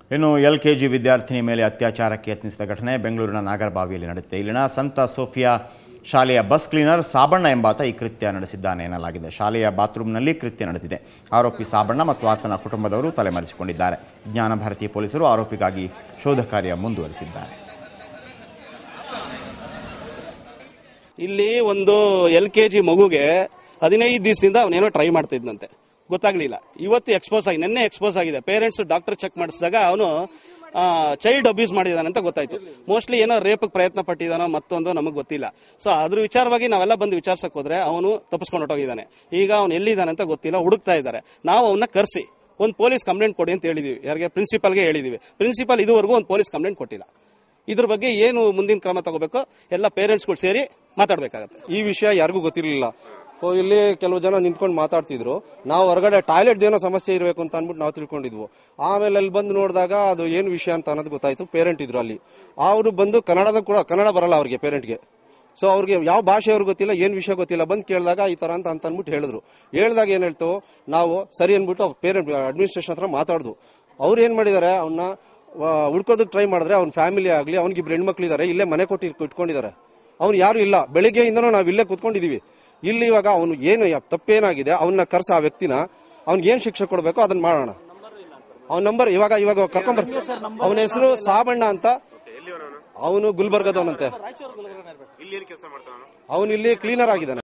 ಇನ್ನು L K G ವಿದ್ಯಾರ್ಥಿನಿ ಮೇಲೆ ಅತ್ಯಾಚಾರಕ್ಕೆ ಯತ್ನಿಸಿದ ಘಟನೆ ಬೆಂಗಳೂರಿನ ನಾಗರಬಾವಿಯಲ್ಲಿ ನಡೆದಿದೆ ಇಲ್ಲಿನ ಸಂತ ಸೋಫಿಯಾ ಶಾಲೆಯ ಬಸ್ ಕ್ಲೀನರ್ ಸಾಬಣ್ಣ ಎಂಬಾತ ಈ ಕೃತ್ಯ ನಡೆಸಿದ್ದಾನೆ ಎನ್ನಲಾಗಿದೆ ಶಾಲೆಯ ಬಾತ್ರೂಮ್ನಲ್ಲಿ ಕೃತ್ಯ ನಡೆದಿದೆ ಆರೋಪಿ ಸಾಬಣ್ಣ ಮತ್ತು ಆತನ ಕುಟುಂಬದವರು ತಲೆಮರೆಸಿಕೊಂಡಿದ್ದಾರೆ ಜ್ಞಾನ ಭಾರತಿ ಪೊಲೀಸರು ಆರೋಪಿಗಾಗಿ ಶೋಧ ಕಾರ್ಯ ಮುಂದುವರಿಸಿದ್ದಾರೆ ಇಲ್ಲಿ ಒಂದು ಎಲ್ ಕೆ ಜಿ ಮಗುಗೆ ಹದಿನೈದು ದಿವಸದಿಂದ ಅವನೇನೋ ಟ್ರೈ ಮಾಡ್ತಿದ್ನಂತೆ ಗೊತ್ತಾಗ್ಲಿಲ್ಲ ಇವತ್ತು ಎಕ್ಸ್ಪೋಸ್ ಆಗಿ ನಿನ್ನೆ ಎಕ್ಸ್ಪೋಸ್ ಆಗಿದೆ ಪೇರೆಂಟ್ಸ್ ಡಾಕ್ಟರ್ ಚೆಕ್ ಮಾಡಿಸಿದಾಗ ಅವನು ಚೈಲ್ಡ್ ಅಬ್ಯೂಸ್ ಮಾಡಿದಾನೆ ಅಂತ ಗೊತ್ತಾಯ್ತು ಮೋಸ್ಟ್ಲಿ ಏನೋ ರೇಪ್ ಪ್ರಯತ್ನ ಪಟ್ಟಿದಾನೋ ಮತ್ತೊಂದು ನಮಗೆ ಗೊತ್ತಿಲ್ಲ ಸೊ ಅದ್ರ ವಿಚಾರವಾಗಿ ನಾವೆಲ್ಲ ಬಂದು ವಿಚಾರಿಸಕ್ ಹೋದ್ರೆ ಅವನು ತಪ್ಪಿಸ್ಕೊಂಡು ಹೊಟ್ಟೋಗಿದ್ದಾನೆ ಈಗ ಅವನು ಎಲ್ಲಿದ್ದಾನೆ ಅಂತ ಗೊತ್ತಿಲ್ಲ ಹುಡುಕ್ತಾ ಇದ್ದಾರೆ ನಾವು ಅವನ್ನ ಕರೆಸಿ ಒಂದು ಪೊಲೀಸ್ ಕಂಪ್ಲೇಂಟ್ ಕೊಡಿ ಅಂತ ಹೇಳಿದೀವಿ ಯಾರಿಗೆ ಪ್ರಿನ್ಸಿಪಾಲ್ಗೆ ಹೇಳಿದೀವಿ ಪ್ರಿನ್ಸಿಪಾಲ್ ಇದುವರೆಗೂ ಒಂದು ಪೊಲೀಸ್ ಕಂಪ್ಲೇಂಟ್ ಕೊಟ್ಟಿಲ್ಲ ಇದ್ರ ಬಗ್ಗೆ ಏನು ಮುಂದಿನ ಕ್ರಮ ತಗೋಬೇಕು ಎಲ್ಲ ಪೇರೆಂಟ್ಸ್ಗಳು ಸೇರಿ ಮಾತಾಡ್ಬೇಕಾಗತ್ತೆ ಈ ವಿಷಯ ಯಾರಿಗೂ ಗೊತ್ತಿರಲಿಲ್ಲ ಸೊ ಇಲ್ಲಿ ಕೆಲವು ಜನ ನಿಂತ್ಕೊಂಡು ಮಾತಾಡ್ತಿದ್ರು ನಾವು ಹೊರಗಡೆ ಟಾಯ್ಲೆಟ್ ಏನೋ ಸಮಸ್ಯೆ ಇರಬೇಕು ಅಂತ ಅಂದ್ಬಿಟ್ಟು ನಾವು ತಿಳ್ಕೊಂಡಿದ್ವು ಆಮೇಲೆ ಅಲ್ಲಿ ಬಂದು ನೋಡಿದಾಗ ಅದು ಏನು ವಿಷಯ ಅಂತ ಅನ್ನೋದು ಗೊತ್ತಾಯ್ತು ಪೇರೆಂಟ್ ಇದ್ರು ಅಲ್ಲಿ ಅವರು ಬಂದು ಕನ್ನಡದ ಕೂಡ ಕನ್ನಡ ಬರಲ್ಲ ಅವ್ರಿಗೆ ಪೇರೆಂಟ್ಗೆ ಸೊ ಅವ್ರಿಗೆ ಯಾವ ಭಾಷೆ ಅವ್ರಿಗೆ ಗೊತ್ತಿಲ್ಲ ಏನ್ ವಿಷಯ ಗೊತ್ತಿಲ್ಲ ಬಂದು ಕೇಳಿದಾಗ ಈ ತರ ಅಂತ ಅಂತ ಅಂದ್ಬಿಟ್ಟು ಹೇಳಿದ್ರು ಹೇಳಿದಾಗ ಏನ್ ಹೇಳ್ತು ನಾವು ಸರಿ ಅನ್ಬಿಟ್ಟು ಪೇರೆಂಟ್ ಅಡ್ಮಿನಿಸ್ಟ್ರೇಷನ್ ಹತ್ರ ಮಾತಾಡ್ದು ಅವ್ರು ಏನ್ ಮಾಡಿದ್ದಾರೆ ಅವನ್ನ ಹುಡ್ಕೋದಕ್ಕೆ ಟ್ರೈ ಮಾಡಿದ್ರೆ ಅವ್ನ ಫ್ಯಾಮಿಲಿ ಆಗ್ಲಿ ಅವ್ನಿಗೆ ಇಬ್ರು ಹೆಣ್ಮಕ್ಳಿದ್ದಾರೆ ಇಲ್ಲೇ ಮನೆ ಕೊಟ್ಟು ಇಟ್ಕೊಂಡಿದ್ದಾರೆ ಅವ್ನು ಯಾರು ಇಲ್ಲ ಬೆಳಿಗ್ಗೆಯಿಂದನೂ ನಾವು ಇಲ್ಲೇ ಕುತ್ಕೊಂಡಿದೀವಿ ಇಲ್ಲಿ ಇವಾಗ ಅವನು ಏನು ಯ- ತಪ್ಪೇನಾಗಿದೆ ಅವನ್ನ ಕರ್ಸ ಆ ವ್ಯಕ್ತಿನ ಅವ್ನಿಗೆ ಏನ್ ಶಿಕ್ಷೆ ಕೊಡಬೇಕು ಅದನ್ನ ಮಾಡೋಣ ಅವನ ನಂಬರ್ ಇವಾಗ ಇವಾಗ ಕರ್ಕೊಂಡ್ ಅವನ ಹೆಸರು ಸಾಬಣ್ಣ ಅಂತ ಅವನು ಗುಲ್ಬರ್ಗದವನಂತೆ ಅವನು ಇಲ್ಲಿ ಕ್ಲೀನರ್ ಆಗಿದ್ದಾನೆ